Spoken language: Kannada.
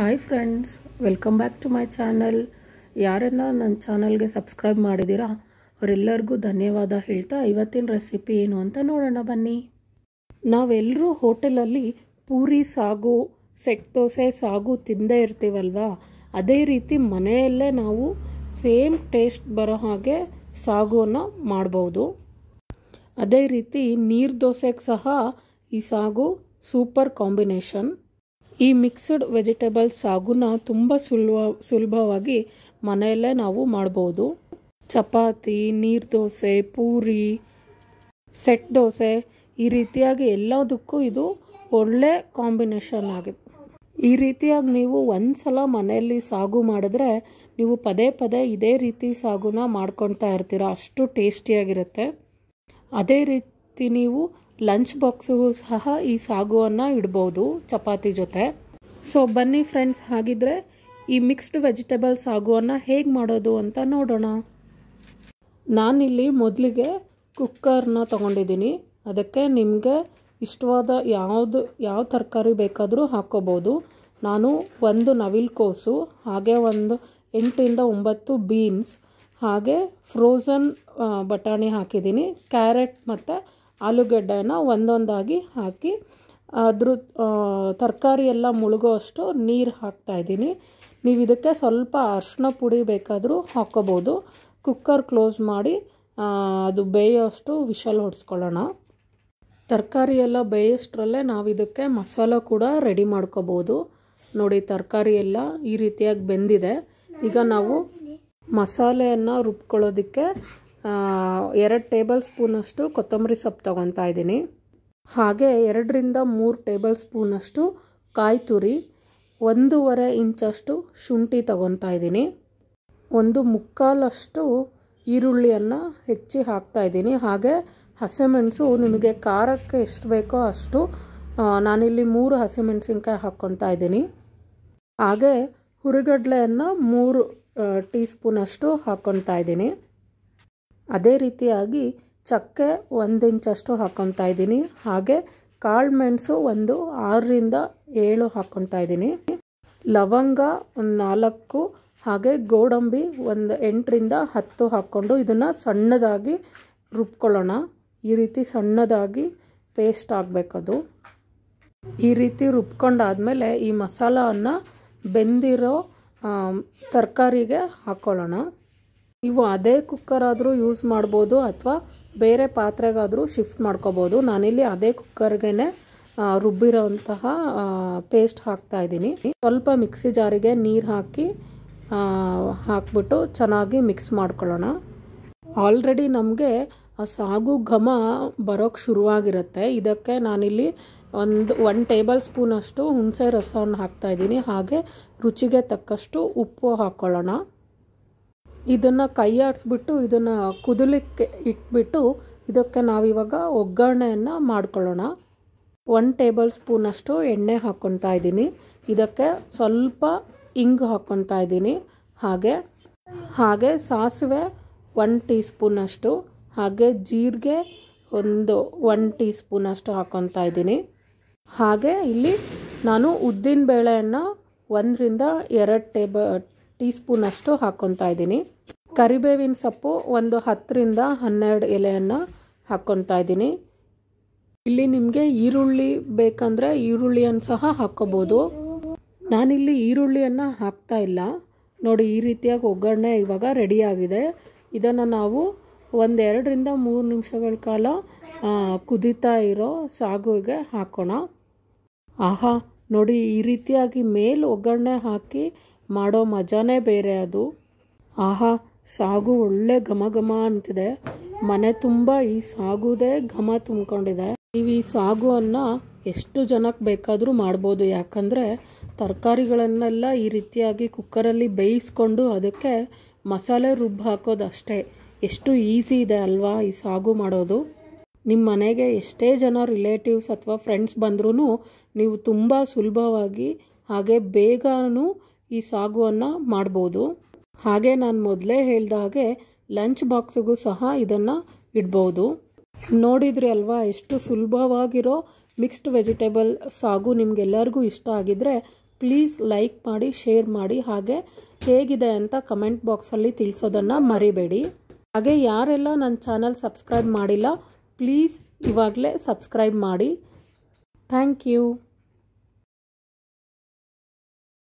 hi friends welcome back to my channel ಯಾರೆಲ್ಲ ನನ್ನ ಚಾನಲ್ಗೆ ಸಬ್ಸ್ಕ್ರೈಬ್ ಮಾಡಿದ್ದೀರಾ ಅವರೆಲ್ಲರಿಗೂ ಧನ್ಯವಾದ ಹೇಳ್ತಾ ಇವತ್ತಿನ ರೆಸಿಪಿ ಏನು ಅಂತ ನೋಡೋಣ ಬನ್ನಿ ನಾವೆಲ್ಲರೂ ಹೋಟೆಲಲ್ಲಿ ಪೂರಿ ಸಾಗು ಸೆಟ್ ದೋಸೆ ಸಾಗು ತಿಂದೇ ಇರ್ತೀವಲ್ವಾ ಅದೇ ರೀತಿ ಮನೆಯಲ್ಲೇ ನಾವು ಸೇಮ್ ಟೇಸ್ಟ್ ಬರೋ ಹಾಗೆ ಸಾಗುವನ್ನು ಮಾಡ್ಬೋದು ಅದೇ ರೀತಿ ನೀರು ದೋಸೆಗೆ ಸಹ ಈ ಸಾಗು ಸೂಪರ್ ಕಾಂಬಿನೇಷನ್ ಈ ಮಿಕ್ಸ್ಡ್ ವೆಜಿಟೇಬಲ್ ಸಾಗುನ ತುಂಬ ಸುಲಭ ಸುಲಭವಾಗಿ ಮನೆಯಲ್ಲೇ ನಾವು ಮಾಡ್ಬೋದು ಚಪಾತಿ ನೀರು ದೋಸೆ ಪೂರಿ ಸೆಟ್ ದೋಸೆ ಈ ರೀತಿಯಾಗಿ ಎಲ್ಲದಕ್ಕೂ ಇದು ಒಳ್ಳೆ ಕಾಂಬಿನೇಷನ್ ಆಗಿದೆ ಈ ರೀತಿಯಾಗಿ ನೀವು ಒಂದು ಸಲ ಮನೆಯಲ್ಲಿ ಸಾಗು ಮಾಡಿದ್ರೆ ನೀವು ಪದೇ ಪದೇ ಇದೇ ರೀತಿ ಸಾಗುನ ಮಾಡ್ಕೊಳ್ತಾ ಇರ್ತೀರ ಅಷ್ಟು ಟೇಸ್ಟಿಯಾಗಿರುತ್ತೆ ಅದೇ ರೀತಿ ನೀವು ಲಂಚ್ ಬಾಕ್ಸಿಗೂ ಸಹ ಈ ಸಾಗುವನ್ನು ಇಡ್ಬೋದು ಚಪಾತಿ ಜೊತೆ ಸೊ ಬನ್ನಿ ಫ್ರೆಂಡ್ಸ್ ಹಾಗಿದ್ರೆ ಈ ಮಿಕ್ಸ್ಡ್ ವೆಜಿಟೇಬಲ್ ಸಾಗುವನ್ನು ಹೇಗೆ ಮಾಡೋದು ಅಂತ ನೋಡೋಣ ನಾನಿಲ್ಲಿ ಮೊದಲಿಗೆ ಕುಕ್ಕರ್ನ ತೊಗೊಂಡಿದ್ದೀನಿ ಅದಕ್ಕೆ ನಿಮಗೆ ಇಷ್ಟವಾದ ಯಾವುದು ಯಾವ ತರಕಾರಿ ಬೇಕಾದರೂ ಹಾಕ್ಕೋಬೋದು ನಾನು ಒಂದು ನವಿಲ್ಕೋಸು ಹಾಗೆ ಒಂದು ಎಂಟರಿಂದ ಒಂಬತ್ತು ಬೀನ್ಸ್ ಹಾಗೆ ಫ್ರೋಝನ್ ಬಟಾಣಿ ಹಾಕಿದ್ದೀನಿ ಕ್ಯಾರೆಟ್ ಮತ್ತು ಆಲೂಗಡ್ಡೆನ ಒಂದೊಂದಾಗಿ ಹಾಕಿ ಅದ್ರ ತರಕಾರಿ ಎಲ್ಲ ಮುಳುಗೋ ಅಷ್ಟು ನೀರು ಹಾಕ್ತಾಯಿದ್ದೀನಿ ನೀವು ಇದಕ್ಕೆ ಸ್ವಲ್ಪ ಅರಿಶಿನ ಪುಡಿ ಬೇಕಾದರೂ ಹಾಕ್ಕೋಬೋದು ಕುಕ್ಕರ್ ಕ್ಲೋಸ್ ಮಾಡಿ ಅದು ಬೇಯೋಷ್ಟು ವಿಷಲ್ ಹೊಡ್ಸ್ಕೊಳ್ಳೋಣ ತರಕಾರಿ ಎಲ್ಲ ಬೇಯೋಷ್ಟರಲ್ಲೇ ನಾವು ಇದಕ್ಕೆ ಮಸಾಲ ಕೂಡ ರೆಡಿ ಮಾಡ್ಕೋಬೋದು ನೋಡಿ ತರಕಾರಿ ಎಲ್ಲ ಈ ರೀತಿಯಾಗಿ ಬೆಂದಿದೆ ಈಗ ನಾವು ಮಸಾಲೆಯನ್ನು ರುಬ್ಕೊಳ್ಳೋದಕ್ಕೆ ಎರಡು ಟೇಬಲ್ ಸ್ಪೂನಷ್ಟು ಕೊತ್ತಂಬರಿ ಸೊಪ್ಪು ತೊಗೊತಾ ಇದ್ದೀನಿ ಹಾಗೆ ಎರಡರಿಂದ ಮೂರು ಟೇಬಲ್ ಸ್ಪೂನಷ್ಟು ಕಾಯಿ ತುರಿ ಒಂದೂವರೆ ಇಂಚಷ್ಟು ಶುಂಠಿ ತೊಗೊತಾ ಇದ್ದೀನಿ ಒಂದು ಮುಕ್ಕಾಲಷ್ಟು ಈರುಳ್ಳಿಯನ್ನು ಹೆಚ್ಚಿ ಹಾಕ್ತಾ ಇದ್ದೀನಿ ಹಾಗೆ ಹಸಿಮೆಣಸು ನಿಮಗೆ ಖಾರಕ್ಕೆ ಎಷ್ಟು ಬೇಕೋ ಅಷ್ಟು ನಾನಿಲ್ಲಿ ಮೂರು ಹಸಿಮೆಣಸಿನ್ಕಾಯಿ ಹಾಕ್ಕೊತಾ ಇದ್ದೀನಿ ಹಾಗೆ ಹುರಿಗಡಲೆಯನ್ನು ಮೂರು ಟೀ ಸ್ಪೂನಷ್ಟು ಹಾಕ್ಕೊತಾ ಇದ್ದೀನಿ ಅದೇ ರೀತಿಯಾಗಿ ಚಕ್ಕೆ ಒಂದು ಇಂಚಷ್ಟು ಹಾಕ್ಕೊತಾ ಇದ್ದೀನಿ ಹಾಗೆ ಕಾಳು ಮೆಣಸು ಒಂದು ಆರರಿಂದ ಏಳು ಹಾಕ್ಕೊತಾ ಇದ್ದೀನಿ ಲವಂಗ ಒಂದು ನಾಲ್ಕು ಹಾಗೆ ಗೋಡಂಬಿ ಒಂದು ಎಂಟರಿಂದ ಹತ್ತು ಹಾಕ್ಕೊಂಡು ಇದನ್ನು ಸಣ್ಣದಾಗಿ ರುಬ್ಕೊಳ್ಳೋಣ ಈ ರೀತಿ ಸಣ್ಣದಾಗಿ ಪೇಸ್ಟ್ ಆಗಬೇಕದು ಈ ರೀತಿ ರುಬ್ಕೊಂಡಾದಮೇಲೆ ಈ ಮಸಾಲವನ್ನು ಬೆಂದಿರೋ ತರಕಾರಿಗೆ ಹಾಕ್ಕೊಳ್ಳೋಣ ನೀವು ಅದೇ ಕುಕ್ಕರ್ ಆದರೂ ಯೂಸ್ ಮಾಡ್ಬೋದು ಅಥವಾ ಬೇರೆ ಪಾತ್ರೆಗಾದರೂ ಶಿಫ್ಟ್ ಮಾಡ್ಕೋಬೋದು ನಾನಿಲ್ಲಿ ಅದೇ ಕುಕ್ಕರ್ಗೆ ರುಬ್ಬಿರೋಂತಹ ಪೇಸ್ಟ್ ಹಾಕ್ತಾ ಇದ್ದೀನಿ ಸ್ವಲ್ಪ ಮಿಕ್ಸಿ ಜಾರಿಗೆ ನೀರು ಹಾಕಿ ಹಾಕ್ಬಿಟ್ಟು ಚೆನ್ನಾಗಿ ಮಿಕ್ಸ್ ಮಾಡ್ಕೊಳ್ಳೋಣ ಆಲ್ರೆಡಿ ನಮಗೆ ಆ ಸಾಗು ಘಮ ಬರೋಕ್ಕೆ ಶುರುವಾಗಿರುತ್ತೆ ಇದಕ್ಕೆ ನಾನಿಲ್ಲಿ ಒಂದು ಒನ್ ಟೇಬಲ್ ಸ್ಪೂನಷ್ಟು ಹುಣಸೆ ರಸವನ್ನು ಹಾಕ್ತಾಯಿದ್ದೀನಿ ಹಾಗೆ ರುಚಿಗೆ ತಕ್ಕಷ್ಟು ಉಪ್ಪು ಹಾಕ್ಕೊಳ್ಳೋಣ ಇದನ್ನು ಕೈ ಆಡಿಸ್ಬಿಟ್ಟು ಇದನ್ನು ಕುದಲಿಕ್ಕೆ ಇಟ್ಬಿಟ್ಟು ಇದಕ್ಕೆ ನಾವಿವಾಗ ಒಗ್ಗರಣೆಯನ್ನು ಮಾಡ್ಕೊಳ್ಳೋಣ ಒನ್ ಟೇಬಲ್ ಸ್ಪೂನಷ್ಟು ಎಣ್ಣೆ ಹಾಕ್ಕೊತಾ ಇದ್ದೀನಿ ಇದಕ್ಕೆ ಸ್ವಲ್ಪ ಇಂಗು ಹಾಕ್ಕೊತಾ ಇದ್ದೀನಿ ಹಾಗೆ ಹಾಗೆ ಸಾಸಿವೆ ಒನ್ ಟೀ ಸ್ಪೂನಷ್ಟು ಹಾಗೆ ಜೀರಿಗೆ ಒಂದು ಒನ್ ಟೀ ಸ್ಪೂನಷ್ಟು ಹಾಕ್ಕೊತಾ ಇದ್ದೀನಿ ಹಾಗೆ ಇಲ್ಲಿ ನಾನು ಉದ್ದಿನ ಬೇಳೆಯನ್ನು ಒಂದರಿಂದ ಎರಡು ಟೇಬಲ್ ಟೀ ಸ್ಪೂನಷ್ಟು ಹಾಕ್ಕೊತಾ ಇದ್ದೀನಿ ಕರಿಬೇವಿನ ಸೊಪ್ಪು ಒಂದು ಹತ್ತರಿಂದ ಹನ್ನೆರಡು ಎಲೆಯನ್ನು ಹಾಕ್ಕೊತಾ ಇದ್ದೀನಿ ಇಲ್ಲಿ ನಿಮಗೆ ಈರುಳ್ಳಿ ಬೇಕಂದರೆ ಈರುಳ್ಳಿಯನ್ನು ಸಹ ಹಾಕ್ಕೋಬೋದು ನಾನಿಲ್ಲಿ ಈರುಳ್ಳಿಯನ್ನು ಹಾಕ್ತಾ ಇಲ್ಲ ನೋಡಿ ಈ ರೀತಿಯಾಗಿ ಒಗ್ಗರಣೆ ಇವಾಗ ರೆಡಿಯಾಗಿದೆ ಇದನ್ನು ನಾವು ಒಂದೆರಡರಿಂದ ಮೂರು ನಿಮಿಷಗಳ ಕಾಲ ಕುದೀತಾ ಇರೋ ಸಾಗುಗೆ ಹಾಕೋಣ ಆಹಾ ನೋಡಿ ಈ ರೀತಿಯಾಗಿ ಮೇಲೆ ಒಗ್ಗರಣೆ ಹಾಕಿ ಮಾಡೋ ಮಜಾನೇ ಬೇರೆ ಅದು ಆಹಾ ಸಾಗು ಒಳ್ಳೆ ಘಮ ಘಮ ಅಂತಿದೆ ಮನೆ ತುಂಬ ಈ ಸಾಗುದೇ ಘಮ ತುಂಬಿಕೊಂಡಿದೆ ನೀವು ಈ ಸಾಗುವನ್ನು ಎಷ್ಟು ಜನಕ್ಕೆ ಬೇಕಾದರೂ ಮಾಡ್ಬೋದು ಯಾಕಂದರೆ ತರಕಾರಿಗಳನ್ನೆಲ್ಲ ಈ ರೀತಿಯಾಗಿ ಕುಕ್ಕರಲ್ಲಿ ಬೇಯಿಸ್ಕೊಂಡು ಅದಕ್ಕೆ ಮಸಾಲೆ ರುಬ್ಬಿ ಹಾಕೋದು ಅಷ್ಟೇ ಎಷ್ಟು ಈಸಿ ಇದೆ ಅಲ್ವಾ ಈ ಸಾಗು ಮಾಡೋದು ನಿಮ್ಮ ಮನೆಗೆ ಎಷ್ಟೇ ಜನ ರಿಲೇಟಿವ್ಸ್ ಅಥವಾ ಫ್ರೆಂಡ್ಸ್ ಬಂದ್ರೂ ನೀವು ತುಂಬ ಸುಲಭವಾಗಿ ಹಾಗೆ ಬೇಗನೂ ಈ ಸಾಗುವನ್ನು ಮಾಡ್ಬೋದು ಹಾಗೆ ನಾನು ಮೊದಲೇ ಹೇಳ್ದ ಹಾಗೆ ಲಂಚ್ ಬಾಕ್ಸಿಗೂ ಸಹ ಇದನ್ನು ಇಡ್ಬೋದು ನೋಡಿದ್ರಿ ಅಲ್ವಾ ಎಷ್ಟು ಸುಲಭವಾಗಿರೋ ಮಿಕ್ಸ್ಡ್ ವೆಜಿಟೇಬಲ್ ಸಾಗು ನಿಮಗೆಲ್ಲರಿಗೂ ಇಷ್ಟ ಆಗಿದ್ರೆ ಪ್ಲೀಸ್ ಲೈಕ್ ಮಾಡಿ ಶೇರ್ ಮಾಡಿ ಹಾಗೆ ಹೇಗಿದೆ ಅಂತ ಕಮೆಂಟ್ ಬಾಕ್ಸಲ್ಲಿ ತಿಳಿಸೋದನ್ನು ಮರಿಬೇಡಿ ಹಾಗೆ ಯಾರೆಲ್ಲ ನನ್ನ ಚಾನಲ್ ಸಬ್ಸ್ಕ್ರೈಬ್ ಮಾಡಿಲ್ಲ ಪ್ಲೀಸ್ ಇವಾಗಲೇ ಸಬ್ಸ್ಕ್ರೈಬ್ ಮಾಡಿ ಥ್ಯಾಂಕ್ ಯು